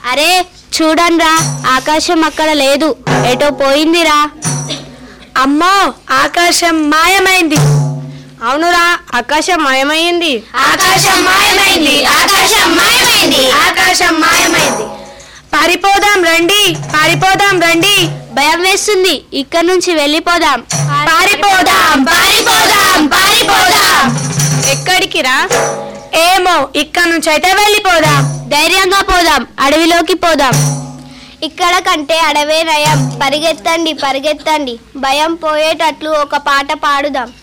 అరే చూడండిరా ఆకాశం అక్కడ లేదు ఎటో పోయిందిరా అమ్మో ఆకాశం మాయమైంది అవునురా ఆకాశం మాయమైంది ఆకాశం మాయమైంది ఆకాశం మాయమైంది ఆకాశం మాయమైంది పారిపోదాం రండి పారిపోదాం రండి భయం వేస్తుంది ఇక్కడ నుంచి వెళ్ళిపోదాం పారిపోదాం పారిపోదాం పారిపోదాం ఎక్కడికి రా ఏమో ఇక్కడ నుంచి అయితే వెళ్ళిపోదాం ధైర్యంగా పోదాం అడవిలోకి పోదాం ఇక్కడ కంటే అడవే నయం పరిగెత్తండి పరిగెత్తండి భయం పోయేటట్లు ఒక పాట పాడుదాం